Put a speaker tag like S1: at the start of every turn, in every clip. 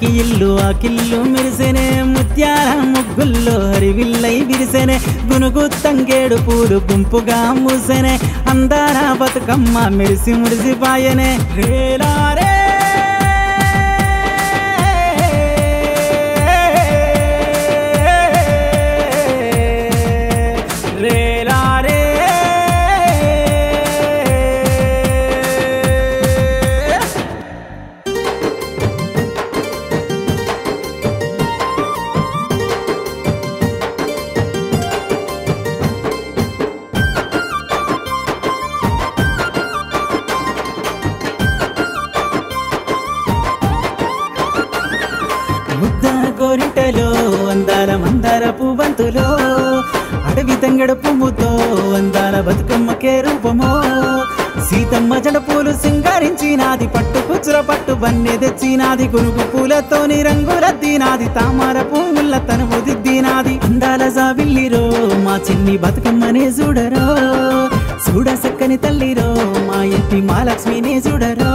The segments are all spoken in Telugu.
S1: ఇంటికి ఇల్లు ఆ కిల్లు మెరిసెనే ముత్యాల ముగ్గుల్లో హరివిల్లై విరిసెనే గునుగు తంగేడు పూలు గుంపుగా మూసెనే అందాల బతుకమ్మ మెరిసి మురిసిపాయనే రేలారే రేలారే ముద్ద గోరిటలో అందాల మందార పువ్వంతులో అడవి తంగడ పువ్వుతో అందాల బతుకమ్మకే రూపమో సీతమ్మ జడ పూలు సింగారించినాది పట్టు కుచ్చుల పట్టు బన్నె తెచ్చినాది గునుగు పూలతోని రంగులద్దినాది తామర పువ్వుల తనువు దిద్దినాది అందాల జావిల్లిరో మా చిన్ని బతుకమ్మనే చూడరో చూడ సక్కని తల్లిరో మా ఇంటి మా లక్ష్మినే చూడరో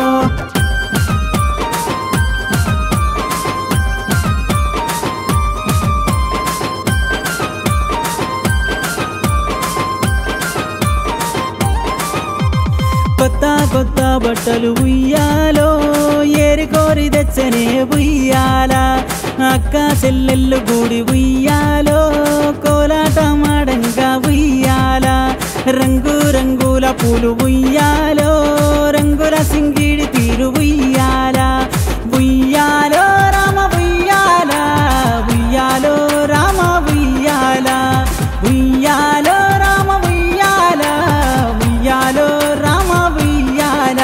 S1: కొత్త కొత్త బట్టలు ఉయ్యాలో ఏరి కోరి తెచ్చనే ఉయ్యాల అక్క చెల్లెళ్ళు గూడి ఉయ్యాలో కోలాట మాడంగా ఉయ్యాల రంగు రంగుల పూలు ఉయ్యాలో రంగుల సింగిడి తీరు ఉయ్యాల ఉయ్యాలో రామ ఉయ్యాల ఉయ్యాలో రామ ఉయ్యాల ఉయ్యాలో రామ ఉయ్యాల ఉయ్యాలో రామ ఉయ్యాల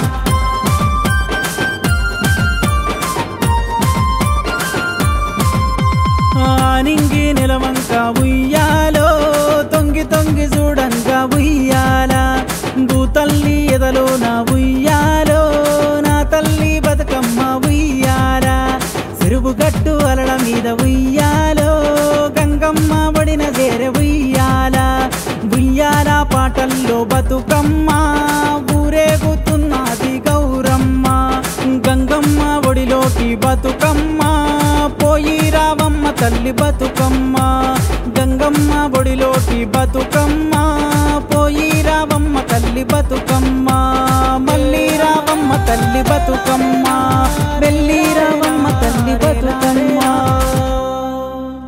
S1: ఆనింగి నిలవంక ఉయ్యాలో తొంగి తొంగి చూడంగా ఉయ్యాల భూతల్లి ఎదలో నా ఉయ్యాలో నా తల్లి బతుకమ్మ ఉయ్యాల చెరువు గట్టు అలల మీద ఉయ్యాలో గంగమ్మ ఒడిన చేర ఉయ్యాల ఉయ్యాల పాటల్లో బతుకమ్మ ఊరేగుతున్నది గౌరమ్మ గంగమ్మ ఒడిలోకి బతుకమ్మ పోయి రావమ్మ తల్లి బతుకమ్మ గంగమ్మ ఒడిలోకి బతుకమ్మ పోయి రావమ్మ తల్లి బతుకమ్మ మళ్ళీ రావమ్మ తల్లి బతుకమ్మ వెళ్ళి రావమ్మ తల్లి బతుకమ్మ